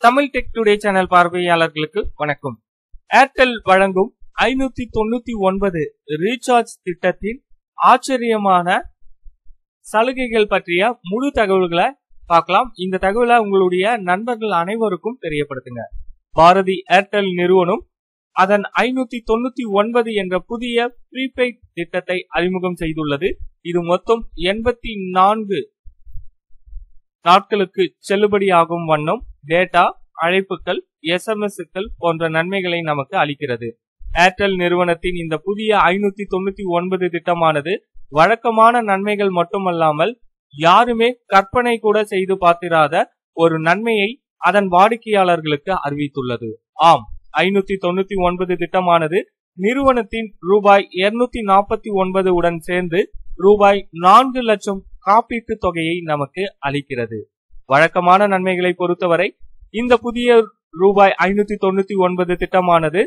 Tamil tech today channel பார்வையாளர்களுக்கு வணக்கம் Airtel வழங்கும் ஐநூத்தி தொண்ணூத்தி ஒன்பது ரீசார்ஜ் திட்டத்தின் ஆச்சரியமான சலுகைகள் பற்றிய முழு தகவல்களை பார்க்கலாம் இந்த தகவலை உங்களுடைய நண்பர்கள் அனைவருக்கும் தெரியப்படுத்துங்க பாரதி ஏர்டெல் நிறுவனம் அதன் ஐநூத்தி தொண்ணூத்தி ஒன்பது என்ற புதிய ப்ரீபெய்ட் திட்டத்தை அறிமுகம் செய்துள்ளது இது மொத்தம் எண்பத்தி நான்கு நாட்களுக்கு செல்லுபடியாகும் வண்ணம் டேட்டா அழைப்புகள் எஸ்எம்எஸ்கள் போன்ற நன்மைகளை நமக்கு அளிக்கிறது ஏர்டெல் நிறுவனத்தின் இந்த புதிய ஐநூத்தி தொண்ணூத்தி ஒன்பது திட்டமானது வழக்கமான நன்மைகள் மட்டுமல்லாமல் யாருமே கற்பனை கூட செய்து பார்த்திராத ஒரு நன்மையை அதன் வாடிக்கையாளர்களுக்கு அறிவித்துள்ளது ஆம் ஐநூத்தி தொண்ணூத்தி ஒன்பது திட்டமானது நிறுவனத்தின் ரூபாய் இருநூத்தி நாற்பத்தி ஒன்பது உடன் சேர்ந்து ரூபாய் நான்கு லட்சம் காப்பீட்டு தொகையை நமக்கு அளிக்கிறது வழக்கமான நன்மைகளை பொறுத்தவரை இந்த புதிய ரூபாய் ஐநூத்தி தொண்ணூத்தி ஒன்பது திட்டமானது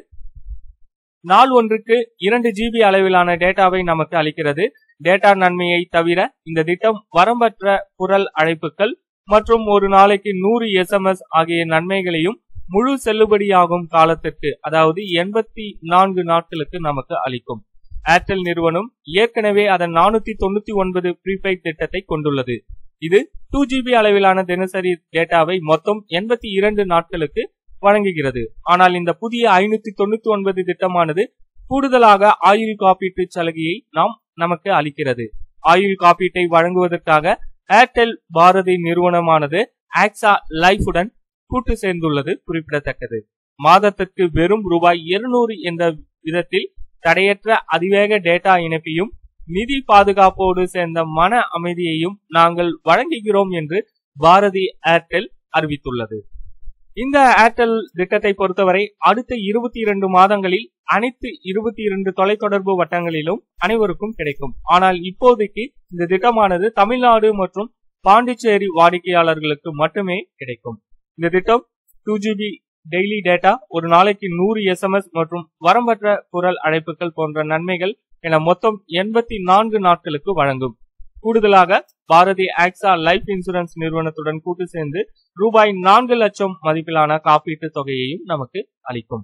நாள் ஒன்றுக்கு இரண்டு ஜிபி அளவிலான டேட்டாவை நமக்கு அளிக்கிறது டேட்டா நன்மையை தவிர இந்த திட்டம் வரம்பற்ற குரல் அழைப்புகள் மற்றும் ஒரு நாளைக்கு நூறு எஸ்எம்எஸ் ஆகிய நன்மைகளையும் முழு செல்லுபடியாகும் காலத்திற்கு அதாவது எண்பத்தி நான்கு நாட்களுக்கு நமக்கு அளிக்கும் ஏர்டெல் நிறுவனம் ஏற்கனவே அதன் நானூத்தி தொண்ணூத்தி ஒன்பது ப்ரீபெய்ட் திட்டத்தை கொண்டுள்ளது இது டூ ஜிபி அளவிலான தினசரி டேட்டாவை மொத்தம் எண்பத்தி இரண்டு நாட்களுக்கு வழங்குகிறது ஆனால் இந்த புதிய ஐநூத்தி தொண்ணூத்தி ஒன்பது திட்டமானது கூடுதலாக ஆயுள் காப்பீட்டு சலுகையை நாம் நமக்கு அளிக்கிறது ஆயுள் காப்பீட்டை வழங்குவதற்காக ஏர்டெல் பாரதி நிறுவனமானது ஆக்ஸா லைஃபுடன் கூட்டு சேர்ந்துள்ளது குறிப்பிடத்தக்கது மாதத்திற்கு வெறும் ரூபாய் இருநூறு என்ற விதத்தில் தடையற்ற அதிவேக டேட்டா இணைப்பையும் நிதி பாதுகாப்போடு சேர்ந்த மன அமைதியையும் நாங்கள் வழங்குகிறோம் என்று பாரதி ஏர்டெல் அறிவித்துள்ளது இந்த ஏர்டெல் திட்டத்தை பொறுத்தவரை அடுத்த இருபத்தி இரண்டு மாதங்களில் அனைத்து இருபத்தி இரண்டு தொலைத்தொடர்பு வட்டங்களிலும் அனைவருக்கும் கிடைக்கும் ஆனால் இப்போதைக்கு இந்த திட்டமானது தமிழ்நாடு மற்றும் பாண்டிச்சேரி வாடிக்கையாளர்களுக்கு மட்டுமே கிடைக்கும் இந்த திட்டம் டூ ஜிபி டெய்லி டேட்டா ஒரு நாளைக்கு நூறு எஸ்எம்எஸ் மற்றும் வரம்பற்ற குரல் அழைப்புகள் போன்ற நன்மைகள் என மொத்தம் எண்பத்தி நான்கு நாட்களுக்கு வழங்கும் கூடுதலாக பாரதி ஆக்ஸா லைஃப் இன்சூரன்ஸ் நிறுவனத்துடன் கூட்டு சேர்ந்து ரூபாய் நான்கு லட்சம் மதிப்பிலான காப்பீட்டு தொகையையும் நமக்கு அளிக்கும்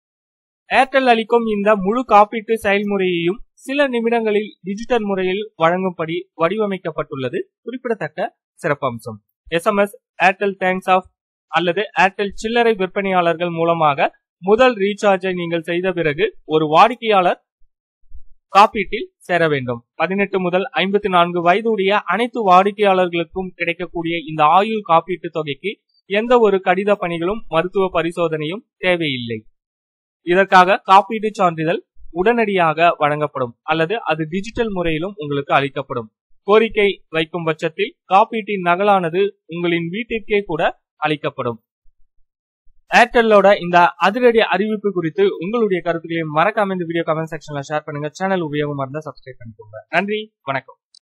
ஏர்டெல் அளிக்கும் இந்த முழு காப்பீட்டு செயல்முறையையும் சில நிமிடங்களில் டிஜிட்டல் முறையில் வழங்கும்படி வடிவமைக்கப்பட்டுள்ளது குறிப்பிடத்தக்க சிறப்பம்சம் எஸ்எம்எஸ் ஏர்டெல் தேங்க்ஸ் ஆஃப் அல்லது ஏர்டெல் சில்லறை விற்பனையாளர்கள் மூலமாக முதல் ரீசார்ஜை நீங்கள் செய்த பிறகு ஒரு வாடிக்கையாளர் காப்பீட்டில் சேர வேண்டும் பதினெட்டு முதல் ஐம்பத்தி நான்கு வயதுடைய அனைத்து வாடிக்கையாளர்களுக்கும் கிடைக்கக்கூடிய இந்த ஆயுள் காப்பீட்டு தொகைக்கு எந்த ஒரு கடித பணிகளும் மருத்துவ பரிசோதனையும் தேவையில்லை இதற்காக காப்பீட்டு சான்றிதழ் உடனடியாக வழங்கப்படும் அல்லது அது டிஜிட்டல் முறையிலும் உங்களுக்கு அளிக்கப்படும் கோரிக்கை வைக்கும் பட்சத்தில் காப்பீட்டின் நகலானது உங்களின் வீட்டிற்கே கூட அளிக்கப்படும் ஏர்டெல்லோட இந்த அதிரடி அறிவிப்பு குறித்து உங்களுடைய கருத்துக்களை மறக்காம இந்த வீடியோ கமெண்ட் செக்ஷன்ல ஷேர் பண்ணுங்க சேனல் உபயோகமா இருந்தா சப்ஸ்கிரைப் பண்ணிக்கோங்க நன்றி வணக்கம்